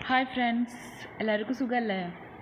Hi friends എല്ലാവർക്കും സുഖമല്ലേ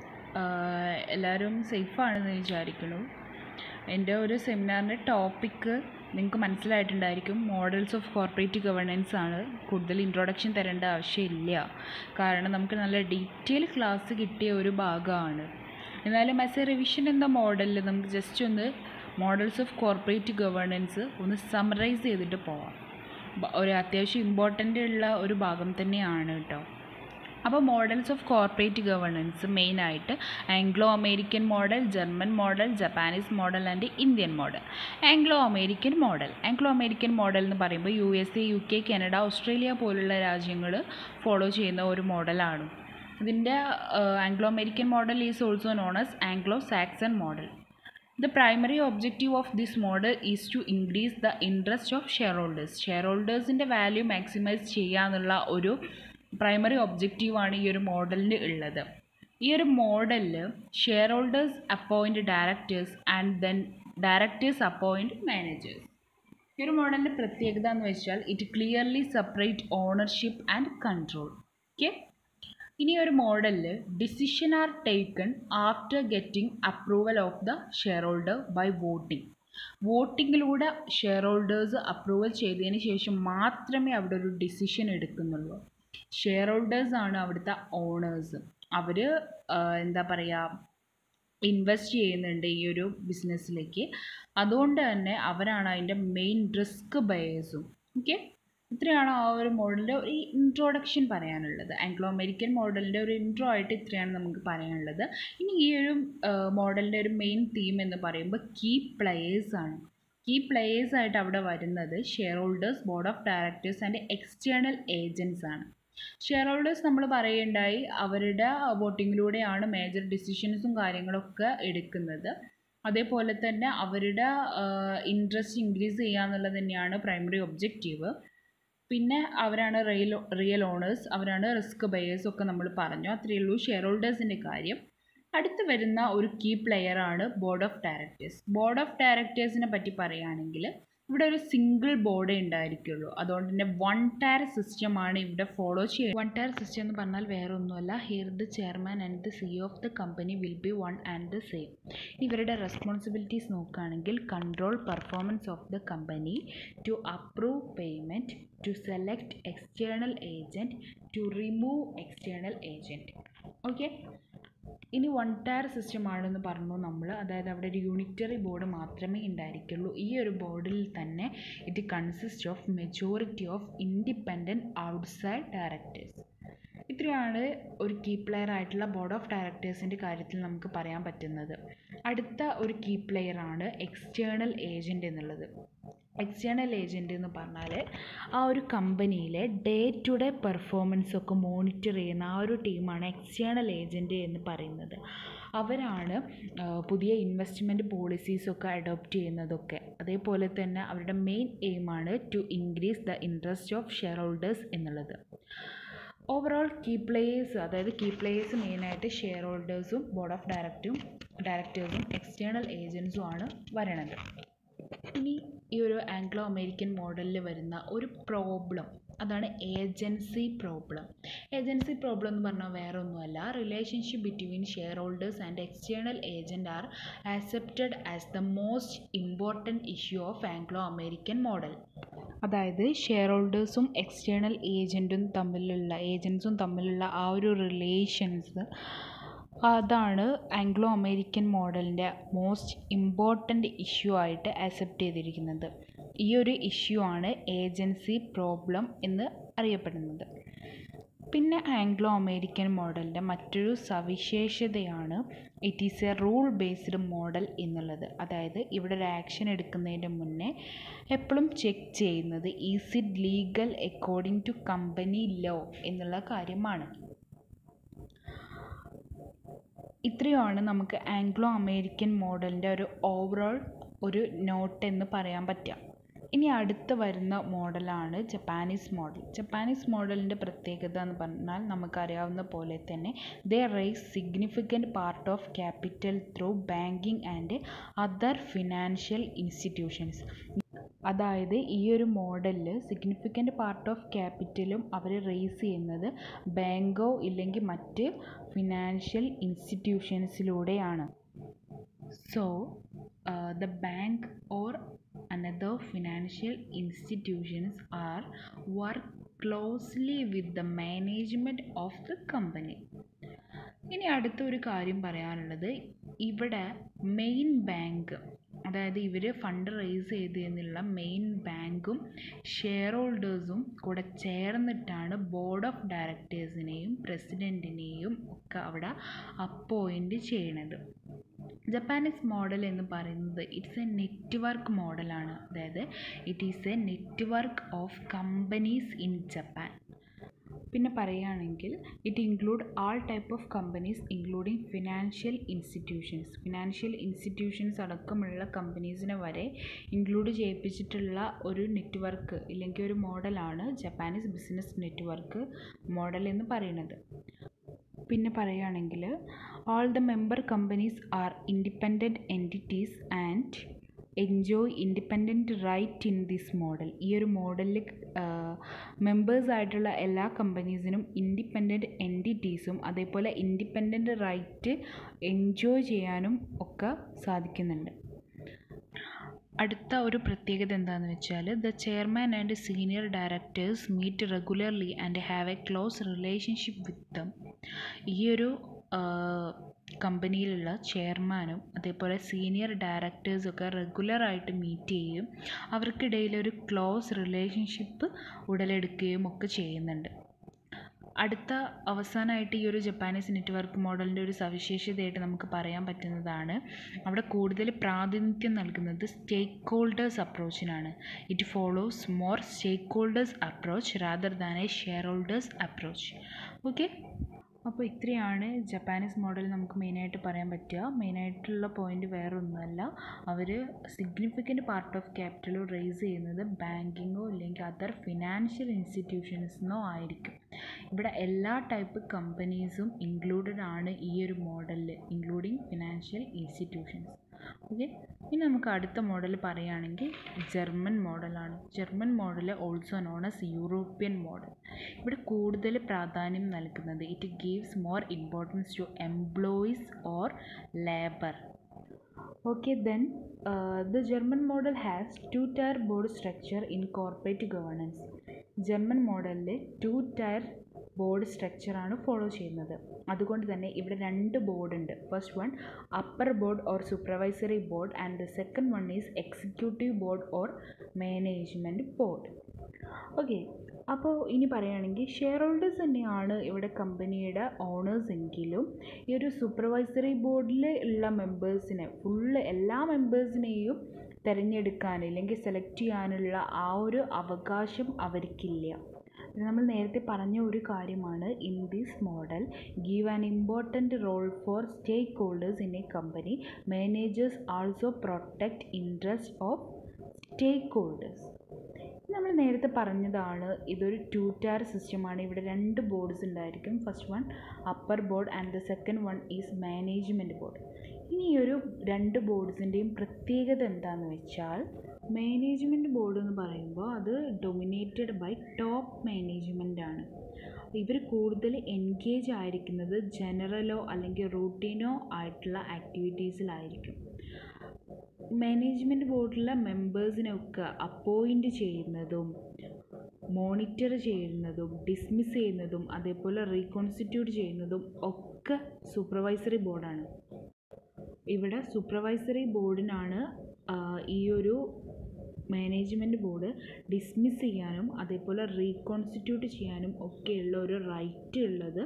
എല്ലാവരും സേഫാണെന്ന് വിചാരിക്കുന്നു എൻ്റെ ഒരു സെമിനാറിൻ്റെ ടോപ്പിക്ക് നിങ്ങൾക്ക് മനസ്സിലായിട്ടുണ്ടായിരിക്കും മോഡൽസ് ഓഫ് കോർപ്പറേറ്റ് ഗവേണൻസ് ആണ് കൂടുതൽ ഇൻട്രൊഡക്ഷൻ തരേണ്ട ആവശ്യമില്ല കാരണം നമുക്ക് നല്ല ഡീറ്റെയിൽ ക്ലാസ് കിട്ടിയ ഒരു ഭാഗമാണ് എന്നാലും ആസ് എ റിവിഷൻ എന്ന മോഡലിൽ നമുക്ക് ജസ്റ്റ് ഒന്ന് മോഡൽസ് ഓഫ് കോർപ്പറേറ്റ് ഗവേണൻസ് ഒന്ന് സമ്മറൈസ് ചെയ്തിട്ട് പോവാം ബ- ഒരു അത്യാവശ്യം ഇമ്പോർട്ടൻ്റ് ഉള്ള ഒരു ഭാഗം തന്നെയാണ് കേട്ടോ അപ്പോൾ മോഡൽസ് ഓഫ് കോർപ്പറേറ്റ് ഗവേണൻസ് മെയിനായിട്ട് Anglo American model German model Japanese model and Indian model Anglo American model Anglo American model എന്ന് പറയുമ്പോൾ U S A U K Canada Australia പോലുള്ള രാജ്യങ്ങൾ ഫോളോ ചെയ്യുന്ന ഒരു മോഡലാണ് ഇതിൻ്റെ Anglo American model is also known as Anglo Saxon model The primary objective of this model is to increase the interest of shareholders. ഷെയർഹോൾഡേഴ്സിൻ്റെ value maximise ചെയ്യാന്നുള്ള ഒരു primary ഒബ്ജക്റ്റീവാണ് ഈ ഒരു മോഡലിന് ഉള്ളത് ഈ ഒരു മോഡലിൽ shareholders appoint directors and then directors appoint managers ഈ ഒരു മോഡലിൻ്റെ പ്രത്യേകത എന്ന് വെച്ചാൽ it clearly separate ownership and control okay ഇനി ഒരു മോഡലിൽ decision are taken after getting approval of the shareholder by voting വോട്ടിങ്ങിലൂടെ ഷെയർ ഹോൾഡേഴ്സ് അപ്രൂവൽ ചെയ്തതിന് ശേഷം മാത്രമേ അവിടെ ഒരു ഡിസിഷൻ എടുക്കുന്നുള്ളൂ ഷെയർ ഹോൾഡേഴ്സ് ആണ് അവിടുത്തെ ഓണേഴ്സ് അവർ എന്താ പറയുക ഇൻവെസ്റ്റ് ചെയ്യുന്നുണ്ട് ഈ ഒരു ബിസിനസ്സിലേക്ക് അതുകൊണ്ട് തന്നെ അവരാണ് അതിൻ്റെ മെയിൻ റിസ്ക് ബയേഴ്സും ഓക്കെ ഇത്രയാണ് ആ ഒരു മോഡലിൻ്റെ ഒരു ഇൻട്രോഡക്ഷൻ പറയാനുള്ളത് ആംഗ്ലോ അമേരിക്കൻ മോഡലിൻ്റെ ഒരു ഇൻട്രോ ആയിട്ട് ഇത്രയാണ് നമുക്ക് പറയാനുള്ളത് ഇനി ഈ ഒരു മോഡലിൻ്റെ ഒരു മെയിൻ തീം എന്ന് പറയുമ്പോൾ കീ പ്ലെയേഴ്സ് ആണ് കീ പ്ലെയേഴ്സ് ആയിട്ട് അവിടെ വരുന്നത് shareholders board of directors and external agents ആണ് ഷെയർ ഹോൾഡേഴ്സ് നമ്മൾ പറയുണ്ടായി അവരുടെ വോട്ടിങ്ങിലൂടെയാണ് മേജർ ഡിസിഷൻസും കാര്യങ്ങളൊക്കെ എടുക്കുന്നത് അതേപോലെ തന്നെ അവരുടെ ഇൻട്രസ്റ്റ് ഇൻക്രീസ് ചെയ്യുക എന്നുള്ളത് തന്നെയാണ് പ്രൈമറി ഒബ്ജക്റ്റീവ് പിന്നെ അവരാണ് റിയൽ റിയൽ ഓണേഴ്സ് അവരാണ് റിസ്ക് ബയേഴ്സ് ഒക്കെ നമ്മൾ പറഞ്ഞു അത്രയേ ഉള്ളൂ ഷെയർ ഹോൾഡേഴ്സിൻ്റെ കാര്യം അടുത്ത് വരുന്ന ഒരു കീ ആണ് board of directors board of ഡയറക്ടേഴ്സിനെ പറ്റി പറയുകയാണെങ്കിൽ ഇവിടെ ഒരു സിംഗിൾ ബോർഡേ ഉണ്ടായിരിക്കുള്ളൂ അതുകൊണ്ട് തന്നെ വൺ ടയർ സിസ്റ്റമാണ് ഇവിടെ ഫോളോ ചെയ്യുന്നത് വൺ ടയർ സിസ്റ്റം എന്ന് പറഞ്ഞാൽ വേറെ ഒന്നുമല്ല here the chairman and the C of the company will be one and the same ഇവരുടെ റെസ്പോൺസിബിലിറ്റീസ് നോക്കുകയാണെങ്കിൽ control performance of the company to approve payment to select external agent to remove external agent okay ഇനി one tier system ആണെന്ന് പറഞ്ഞു നമ്മൾ അതായത് അവിടെ ഒരു unitary board മാത്രമേ ഉണ്ടായിരിക്കുള്ളൂ ഈ ഒരു ബോർഡിൽ തന്നെ it consist of majority of independent outside directors ഇത്രയാണ് ഒരു കീ പ്ലെയർ ആയിട്ടുള്ള ബോർഡ് ഓഫ് ഡയറക്ടേഴ്സിൻ്റെ കാര്യത്തിൽ നമുക്ക് പറയാൻ പറ്റുന്നത് അടുത്ത ഒരു കീ പ്ലെയർ ആണ് എക്സ്റ്റേണൽ ഏജൻറ്റ് എന്നുള്ളത് എക്സ്റ്റേണൽ ഏജൻറ്റ് എന്ന് പറഞ്ഞാൽ ആ ഒരു കമ്പനിയിലെ ഡേ ടു ഡേ പെർഫോമൻസ് ഒക്കെ മോണിറ്റർ ചെയ്യുന്ന ആ ഒരു ടീമാണ് എക്സ്റ്റേണൽ ഏജൻറ്റ് എന്ന് പറയുന്നത് അവരാണ് ആ, പുതിയ ഇൻവെസ്റ്റ്മെൻറ്റ് പോളിസീസൊക്കെ അഡോപ്റ്റ് ചെയ്യുന്നതൊക്കെ അതേപോലെ തന്നെ അവരുടെ മെയിൻ എയിമാണ് to increase the interest of shareholders എന്നുള്ളത് ഓവറോൾ കീ പ്ലേയേഴ്സ് അതായത് കീ പ്ലേയേഴ്സ് മെയിനായിട്ട് ഷെയർ ഹോൾഡേഴ്സും ബോർഡ് ഓഫ് ഡയറക്റ്റും ഡയറക്ടേഴ്സും എക്സ്റ്റേണൽ ഏജൻസും ആണ് വരണത് ഇനി ഈ ഒരു ആംഗ്ലോ അമേരിക്കൻ മോഡലിൽ വരുന്ന ഒരു പ്രോബ്ലം അതാണ് ഏജൻസി പ്രോബ്ലം ഏജൻസി പ്രോബ്ലം എന്ന് പറഞ്ഞാൽ വേറെ ഒന്നുമല്ല relationship between shareholders and external agent are accepted as the most important issue of Anglo American model അതായത് ഷെയർ ഹോൾഡേഴ്സും എക്സ്റ്റേണൽ ഏജൻറ്റും തമ്മിലുള്ള ഏജൻസും തമ്മിലുള്ള ആ ഒരു റിലേഷൻസ് അതാണ് ആംഗ്ലോ അമേരിക്കൻ മോഡലിൻ്റെ മോസ്റ്റ് ഇമ്പോർട്ടൻ്റ് ഇഷ്യൂ ആയിട്ട് അക്സെപ്റ്റ് ചെയ്തിരിക്കുന്നത് ഈ ഒരു ഇഷ്യൂ ആണ് ഏജൻസി പ്രോബ്ലം എന്ന് അറിയപ്പെടുന്നത് പിന്നെ ആംഗ്ലോ അമേരിക്കൻ മോഡലിൻ്റെ മറ്റൊരു സവിശേഷതയാണ് it is a rule based model എന്നുള്ളത് അതായത് ഇവിടെ ഒരു ആക്ഷൻ എടുക്കുന്നതിൻ്റെ മുന്നേ എപ്പോഴും ചെക്ക് ചെയ്യുന്നത് is it legal according to company law എന്നുള്ള കാര്യമാണ് ഇത്രയുമാണ് നമുക്ക് ആംഗ്ലോ അമേരിക്കൻ മോഡലിൻ്റെ ഒരു ഓവറോൾ ഒരു നോട്ട് എന്ന് പറയാൻ പറ്റുക ഇനി അടുത്ത് വരുന്ന മോഡലാണ് ജപ്പാനീസ് മോഡൽ ജപ്പാനീസ് മോഡലിൻ്റെ പ്രത്യേകത എന്ന് പറഞ്ഞാൽ നമുക്കറിയാവുന്ന പോലെ തന്നെ they raise significant part of capital through banking and other financial institutions അതായത് ഈ ഒരു മോഡലിൽ സിഗ്നിഫിക്കൻ്റ് പാർട്ട് ഓഫ് ക്യാപിറ്റലും അവർ റേസ് ചെയ്യുന്നത് ബാങ്കോ ഇല്ലെങ്കിൽ മറ്റ് ഫിനാൻഷ്യൽ ഇൻസ്റ്റിറ്റ്യൂഷൻസിലൂടെയാണ് so the bank or another financial institutions are work closely with the management of the company ഇനി അടുത്ത ഒരു കാര്യം പറയാനുള്ളത് ഇവിടെ മെയിൻ ബാങ്ക് അതായത് ഇവർ ഫണ്ട് റേസ് ചെയ്തതിനുള്ള മെയിൻ ബാങ്കും ഷെയർ ഹോൾഡേഴ്സും കൂടെ ചേർന്നിട്ടാണ് ബോർഡ് ഓഫ് ഡയറക്ടേഴ്സിനെയും പ്രസിഡൻറ്റിനെയും ഒക്കെ അവിടെ അപ്പോയിൻറ്റ് ചെയ്യണത് ജപ്പാനീസ് മോഡൽ എന്ന് പറയുന്നത് ഇറ്റ്സ് എ നെറ്റ്വർക്ക് മോഡലാണ് അതായത് it is a network of companies in Japan പിന്നെ പറയുകയാണെങ്കിൽ it include all type of companies including financial institutions financial institutions അടക്കമുള്ള കമ്പനീസിനെ വരെ ഇൻക്ലൂഡ് ചെയ്യിപ്പിച്ചിട്ടുള്ള ഒരു നെറ്റ്വർക്ക് ഇല്ലെങ്കിൽ ഒരു മോഡലാണ് ജപ്പാനീസ് ബിസിനസ് നെറ്റ്വർക്ക് മോഡൽ എന്ന് പറയുന്നത് പിന്നെ പറയുകയാണെങ്കിൽ all the member companies are independent entities and enjoy independent right in this model ഈ ഒരു മോഡലിൽ മെമ്പേഴ്സ് ആയിട്ടുള്ള എല്ലാ കമ്പനീസിനും ഇൻഡിപെൻഡൻറ്റ് എൻറ്റിറ്റീസും അതേപോലെ ഇൻഡിപെൻഡൻറ്റ് റൈറ്റ് എൻജോയ് ചെയ്യാനും ഒക്കെ സാധിക്കുന്നുണ്ട് അടുത്ത ഒരു പ്രത്യേകത എന്താണെന്ന് വെച്ചാൽ the chairman and senior directors meet regularly and have a close relationship with them ഈ ഒരു കമ്പനിയിലുള്ള ചെയർമാനും അതേപോലെ സീനിയർ ഡയറക്ടേഴ്സൊക്കെ റെഗുലറായിട്ട് മീറ്റ് ചെയ്യുകയും അവർക്കിടയിൽ ഒരു ക്ലോസ് റിലേഷൻഷിപ്പ് ഉടലെടുക്കുകയും ഒക്കെ ചെയ്യുന്നുണ്ട് അടുത്ത അവസാനമായിട്ട് ഈ ഒരു ജപ്പാനീസ് നെറ്റ്വർക്ക് മോഡലിൻ്റെ ഒരു സവിശേഷതയായിട്ട് നമുക്ക് പറയാൻ പറ്റുന്നതാണ് അവിടെ കൂടുതൽ പ്രാതിനിധ്യം നൽകുന്നത് സ്റ്റേക്ക് ഹോൾഡേഴ്സ് അപ്രോച്ചിനാണ് it follows more stakeholders approach rather than a shareholders approach okay അപ്പോൾ ഇത്രയാണ് ജപ്പാനീസ് മോഡൽ നമുക്ക് മെയിനായിട്ട് പറയാൻ പറ്റുക മെയിനായിട്ടുള്ള പോയിന്റ് വേറെ ഒന്നുമല്ല അവർ significant part of capital raise ചെയ്യുന്നത് ബാങ്കിങ്ങോ ഇല്ലെങ്കിൽ അതർ ഫിനാൻഷ്യൽ ഇൻസ്റ്റിറ്റ്യൂഷൻസിനോ ആയിരിക്കും ഇവിടെ എല്ലാ ടൈപ്പ് കമ്പനീസും ഇൻക്ലൂഡഡ് ആണ് ഈ ഒരു മോഡലിൽ ഇൻക്ലൂഡിങ് ഫിനാൻഷ്യൽ ഇൻസ്റ്റിറ്റ്യൂഷൻസ് ഓക്കെ ഇനി നമുക്ക് അടുത്ത മോഡൽ പറയുകയാണെങ്കിൽ ജർമ്മൻ മോഡലാണ് German model also known as European model ഇവിടെ കൂടുതൽ പ്രാധാന്യം നൽകുന്നത് it gives more importance to employees or labour Okay, then uh, the German model has two tier board structure in corporate governance. German മോഡലിൽ two tier board സ്ട്രക്ചറാണ് follow ചെയ്യുന്നത് അതുകൊണ്ട് തന്നെ ഇവിടെ രണ്ട് ബോർഡ് ഉണ്ട് first one upper board or supervisory board and the second one is executive board or management board okay അപ്പോൾ ഇനി പറയുകയാണെങ്കിൽ ഷെയർ ഹോൾഡേഴ്സ് തന്നെയാണ് ഇവിടെ കമ്പനിയുടെ ഓണേഴ്സ് എങ്കിലും ഈ ഒരു സൂപ്പർവൈസറി ബോർഡിൽ ഉള്ള മെമ്പേഴ്സിനെ ഫുള്ള് എല്ലാ മെമ്പേഴ്സിനെയും തിരഞ്ഞെടുക്കാൻ അല്ലെങ്കിൽ സെലക്ട് ചെയ്യാനുള്ള ആ ഒരു അവകാശം അവർക്കില്ല ഇത് നമ്മൾ നേരത്തെ പറഞ്ഞ ഒരു കാര്യമാണ് in this model give an important role for stakeholders in a company managers also protect interest of stakeholders നമ്മൾ നേരത്തെ പറഞ്ഞതാണ് ഇതൊരു ടു ടയർ സിസ്റ്റമാണ് ഇവിടെ രണ്ട് ബോർഡ്സ് ഉണ്ടായിരിക്കും first one upper board and the second one is management board ഇനി ഈ ഒരു രണ്ട് ബോർഡ്സിൻ്റെയും പ്രത്യേകത എന്താണെന്ന് വെച്ചാൽ മാനേജ്മെൻറ്റ് ബോർഡ് എന്ന് പറയുമ്പോൾ അത് ഡൊമിനേറ്റഡ് ബൈ ടോപ്പ് മാനേജ്മെൻ്റ് ആണ് ഇവർ കൂടുതൽ എൻഗേജ് ആയിരിക്കുന്നത് ജനറലോ അല്ലെങ്കിൽ റൂട്ടീനോ ആയിട്ടുള്ള ആക്ടിവിറ്റീസിലായിരിക്കും മാനേജ്മെൻറ്റ് ബോർഡിലെ മെമ്പേഴ്സിനൊക്കെ അപ്പോയിൻറ്റ് ചെയ്യുന്നതും മോണിറ്റർ ചെയ്യുന്നതും ഡിസ്മിസ് ചെയ്യുന്നതും അതേപോലെ റീകോൺസ്റ്റിറ്റ്യൂട്ട് ചെയ്യുന്നതും ഒക്കെ സൂപ്പർവൈസറി ബോർഡാണ് ഇവിടെ സൂപ്പർവൈസറി ബോർഡിനാണ് ഈ ഒരു മാനേജ്മെൻറ്റ് ബോർഡ് ഡിസ്മിസ് ചെയ്യാനും അതേപോലെ റീകോൺസ്റ്റിറ്റ്യൂട്ട് ചെയ്യാനും ഒക്കെയുള്ള ഒരു റൈറ്റ് ഉള്ളത്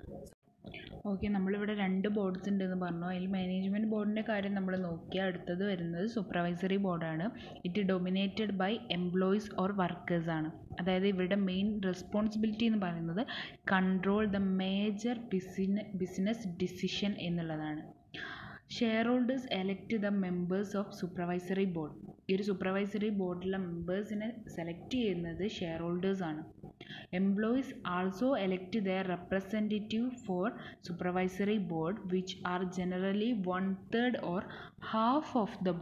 ഓക്കെ നമ്മളിവിടെ രണ്ട് ബോർഡ്സ് ഉണ്ടെന്ന് പറഞ്ഞു അതിൽ മാനേജ്മെൻറ്റ് ബോർഡിൻ്റെ കാര്യം നമ്മൾ നോക്കിയാൽ അടുത്തത് വരുന്നത് സൂപ്പർവൈസറി ബോർഡാണ് it dominated by employees or workers ആണ് അതായത് ഇവിടെ മെയിൻ റെസ്പോൺസിബിലിറ്റി എന്ന് പറയുന്നത് control the major business business decision എന്നുള്ളതാണ് shareholders elect the members of supervisory board ഈ ഒരു സൂപ്പർവൈസറി ബോർഡിലെ മെമ്പേഴ്സിനെ സെലക്ട് ചെയ്യുന്നത് ഷെയർ ഹോൾഡേഴ്സ് ആണ് employees also elect their representative for supervisory board which are generally one third or half of the board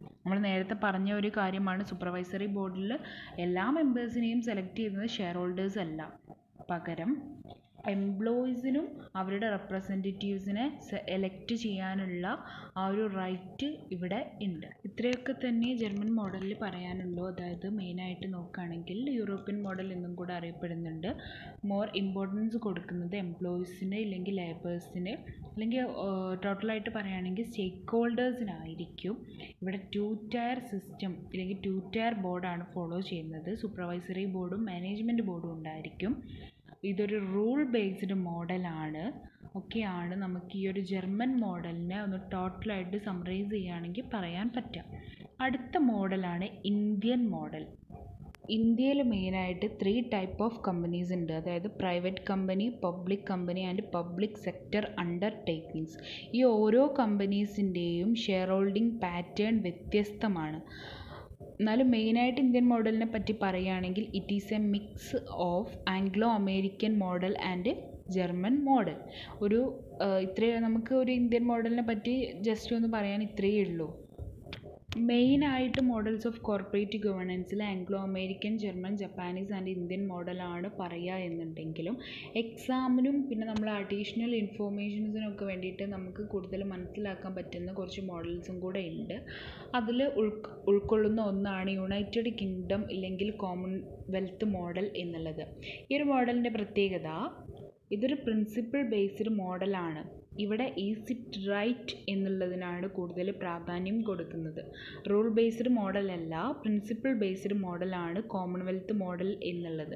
നമ്മൾ നേരത്തെ പറഞ്ഞ ഒരു കാര്യമാണ് സൂപ്പർവൈസറി ബോർഡിൽ എല്ലാ മെമ്പേഴ്സിനെയും സെലക്ട് ചെയ്യുന്നത് ഷെയർ ഹോൾഡേഴ്സ് അല്ല പകരം എംപ്ലോയീസിനും അവരുടെ റെപ്രസെൻറ്റേറ്റീവ്സിനെ എലക്ട് ചെയ്യാനുള്ള ആ ഒരു റൈറ്റ് ഇവിടെ ഉണ്ട് ഇത്രയൊക്കെ തന്നെ ജർമ്മൻ മോഡലിൽ പറയാനുള്ളൂ അതായത് മെയിനായിട്ട് നോക്കുകയാണെങ്കിൽ യൂറോപ്യൻ മോഡൽ എന്നും കൂടെ അറിയപ്പെടുന്നുണ്ട് മോർ ഇമ്പോർട്ടൻസ് കൊടുക്കുന്നത് എംപ്ലോയീസിന് ഇല്ലെങ്കിൽ ലേബേഴ്സിന് അല്ലെങ്കിൽ ടോട്ടലായിട്ട് പറയുകയാണെങ്കിൽ സ്റ്റേക്ക് ഹോൾഡേഴ്സിനായിരിക്കും ഇവിടെ ടു ടയർ സിസ്റ്റം അല്ലെങ്കിൽ ടു ടയർ ബോർഡാണ് ഫോളോ ചെയ്യുന്നത് സൂപ്പർവൈസറി ബോർഡും മാനേജ്മെൻറ്റ് ബോർഡും ഉണ്ടായിരിക്കും ഇതൊരു റൂൾ ബേസ്ഡ് മോഡലാണ് ഒക്കെയാണ് നമുക്ക് ഈ ഒരു ജർമ്മൻ മോഡലിനെ ഒന്ന് ടോട്ടലായിട്ട് സമ്മറൈസ് ചെയ്യുകയാണെങ്കിൽ പറയാൻ പറ്റുക അടുത്ത മോഡലാണ് ഇന്ത്യൻ മോഡൽ ഇന്ത്യയിൽ മെയിനായിട്ട് ത്രീ ടൈപ്പ് ഓഫ് കമ്പനീസ് ഉണ്ട് അതായത് private company public company and public sector undertakings ഈ ഓരോ കമ്പനീസിൻ്റെയും ഷെയർ ഹോൾഡിംഗ് പാറ്റേൺ വ്യത്യസ്തമാണ് എന്നാലും മെയിനായിട്ട് ഇന്ത്യൻ മോഡലിനെ പറ്റി പറയുകയാണെങ്കിൽ it is a mix of Anglo American model and German model ഒരു ഇത്രയേ നമുക്ക് ഒരു ഇന്ത്യൻ മോഡലിനെ പറ്റി ജസ്റ്റ് ഒന്ന് പറയാൻ ഇത്രയേ ഉള്ളൂ മെയിനായിട്ട് മോഡൽസ് ഓഫ് കോർപ്പറേറ്റ് ഗവേണൻസിൽ Anglo American German Japanese and Indian മോഡലാണ് പറയുക എന്നുണ്ടെങ്കിലും എക്സാമിനും പിന്നെ നമ്മൾ അഡീഷണൽ ഇൻഫോർമേഷൻസിനൊക്കെ വേണ്ടിയിട്ട് നമുക്ക് കൂടുതൽ മനസ്സിലാക്കാൻ പറ്റുന്ന കുറച്ച് മോഡൽസും കൂടെ ഉണ്ട് അതിൽ ഉൾ ഉൾക്കൊള്ളുന്ന ഒന്നാണ് യുണൈറ്റഡ് കിങ്ഡം ഇല്ലെങ്കിൽ കോമൺവെൽത്ത് മോഡൽ എന്നുള്ളത് ഈ ഒരു മോഡലിൻ്റെ പ്രത്യേകത ഇതൊരു പ്രിൻസിപ്പിൾ ബേസ്ഡ് മോഡലാണ് ഇവിടെ ഈസ് ഇറ്റ് റൈറ്റ് എന്നുള്ളതിനാണ് കൂടുതൽ പ്രാധാന്യം കൊടുക്കുന്നത് റൂൾ ബേസ്ഡ് മോഡലല്ല പ്രിൻസിപ്പിൾ ബേസ്ഡ് മോഡലാണ് കോമൺവെൽത്ത് മോഡൽ എന്നുള്ളത്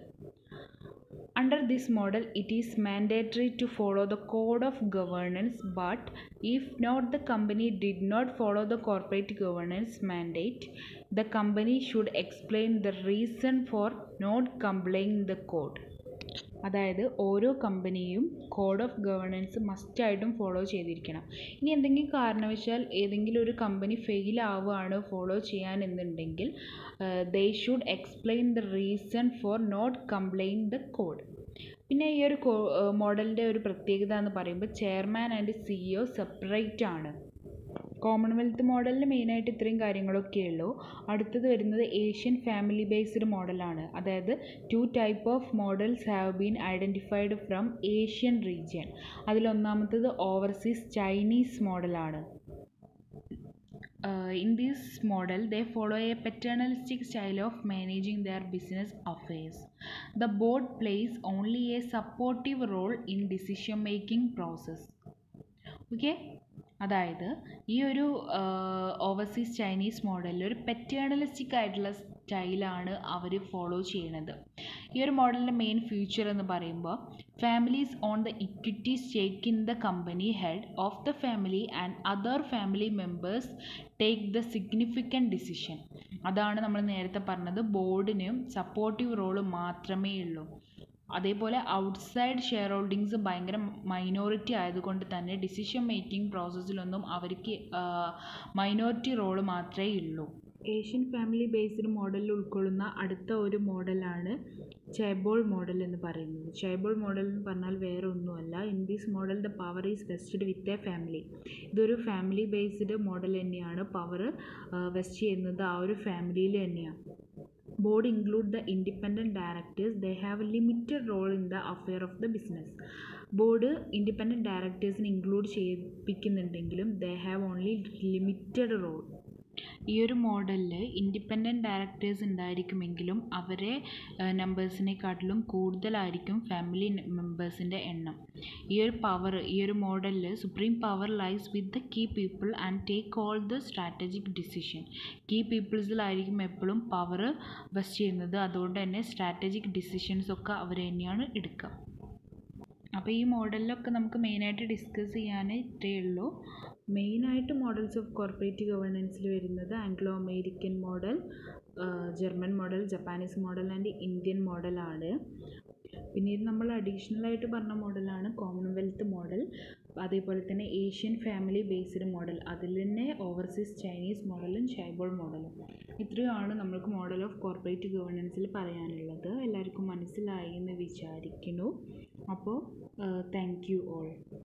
Under this model, it is mandatory to follow the code of governance, but if not, the company did not follow the corporate governance mandate, the company should explain the reason for not complying the code. അതായത് ഓരോ കമ്പനിയും code of governance മസ്റ്റായിട്ടും follow ചെയ്തിരിക്കണം ഇനി എന്തെങ്കിലും കാരണവശാൽ ഏതെങ്കിലും ഒരു കമ്പനി ഫെയിൽ ആവുകയാണ് ഫോളോ ചെയ്യാൻ എന്നുണ്ടെങ്കിൽ they should explain the reason for not complain the code പിന്നെ ഈ ഒരു മോഡലിൻ്റെ ഒരു പ്രത്യേകത എന്ന് പറയുമ്പോൾ ചെയർമാൻ ആൻഡ് സിഇഒ സെപ്പറേറ്റ് ആണ് കോമൺവെൽത്ത് മോഡലിൽ മെയിനായിട്ട് ഇത്രയും കാര്യങ്ങളൊക്കെ ഉള്ളൂ അടുത്തത് വരുന്നത് ഏഷ്യൻ ഫാമിലി ബേസ്ഡ് മോഡലാണ് അതായത് two type of models have been identified from Asian region അതിലൊന്നാമത്തത് ഓവർസീസ് ചൈനീസ് മോഡലാണ് uh, in this model they follow a paternalistic style of managing their business affairs the board plays only a supportive role in decision making process okay അതായത് ഈ ഒരു overseas Chinese മോഡലിൽ ഒരു പെറ്റേണലിസ്റ്റിക് ആയിട്ടുള്ള സ്റ്റൈലാണ് അവർ follow ചെയ്യണത് ഈ ഒരു മോഡലിൻ്റെ മെയിൻ ഫ്യൂച്ചർ എന്ന് പറയുമ്പോൾ families own the equity stake in the company head of the family and other family members take the significant decision അതാണ് നമ്മൾ നേരത്തെ പറഞ്ഞത് ബോർഡിനും സപ്പോർട്ടീവ് റോള് മാത്രമേ ഉള്ളൂ അതേപോലെ ഔട്ട്സൈഡ് ഷെയർ ഹോൾഡിങ്സ് ഭയങ്കര മൈനോറിറ്റി ആയതുകൊണ്ട് തന്നെ ഡിസിഷൻ മേക്കിംഗ് പ്രോസസ്സിലൊന്നും അവർക്ക് മൈനോറിറ്റി റോള് മാത്രമേ ഉള്ളൂ ഏഷ്യൻ ഫാമിലി ബേസ്ഡ് മോഡലിൽ ഉൾക്കൊള്ളുന്ന അടുത്ത ഒരു മോഡലാണ് ചൈബോൾ മോഡൽ എന്ന് പറയുന്നത് ചൈബോൾ മോഡൽ എന്ന് പറഞ്ഞാൽ വേറെ ഒന്നുമല്ല in this model the power is vested with a family ഇതൊരു ഫാമിലി ബേസ്ഡ് മോഡൽ തന്നെയാണ് പവർ വെസ്റ്റ് ചെയ്യുന്നത് ആ ഒരു ഫാമിലിയിൽ തന്നെയാണ് board include the independent directors they have a limited role in the affair of the business board independent ഡയറക്ടേഴ്സിനെ include ചെയ്യിപ്പിക്കുന്നുണ്ടെങ്കിലും they have only limited role ഈ ഒരു മോഡലിൽ ഇൻഡിപെൻഡൻറ്റ് ഡയറക്ടേഴ്സ് ഉണ്ടായിരിക്കുമെങ്കിലും അവരെ നമ്പേഴ്സിനെക്കാട്ടിലും കൂടുതലായിരിക്കും ഫാമിലി മെമ്പേഴ്സിൻ്റെ എണ്ണം ഈ ഒരു പവർ ഈ ഒരു മോഡലിൽ supreme power lies with the key people and take all the strategic decision key പീപ്പിൾസിലായിരിക്കും എപ്പോഴും പവർ വെസ്റ്റ് ചെയ്യുന്നത് അതുകൊണ്ട് തന്നെ സ്ട്രാറ്റജിക് ഡിസിഷൻസ് ഒക്കെ അവർ തന്നെയാണ് എടുക്കുക അപ്പോൾ ഈ മോഡലിലൊക്കെ നമുക്ക് മെയിനായിട്ട് ഡിസ്കസ് ചെയ്യാൻ ഇത്രയേ ഉള്ളൂ മെയിനായിട്ട് മോഡൽസ് ഓഫ് കോർപ്പറേറ്റ് ഗവേണൻസിൽ വരുന്നത് Anglo American model German model Japanese model and Indian മോഡലാണ് പിന്നീട് നമ്മൾ അഡീഷണൽ ആയിട്ട് പറഞ്ഞ മോഡലാണ് കോമൺവെൽത്ത് മോഡൽ അതേപോലെ തന്നെ ഏഷ്യൻ ഫാമിലി ബേസ്ഡ് മോഡൽ അതിൽ തന്നെ ഓവർസീസ് ചൈനീസ് മോഡലും ഷൈബോൾ മോഡലും ഇത്രയുമാണ് നമ്മൾക്ക് മോഡൽ ഓഫ് കോർപ്പറേറ്റ് ഗവേണൻസിൽ പറയാനുള്ളത് എല്ലാവർക്കും മനസ്സിലായി എന്ന് വിചാരിക്കുന്നു അപ്പോൾ താങ്ക് യു ഓൾ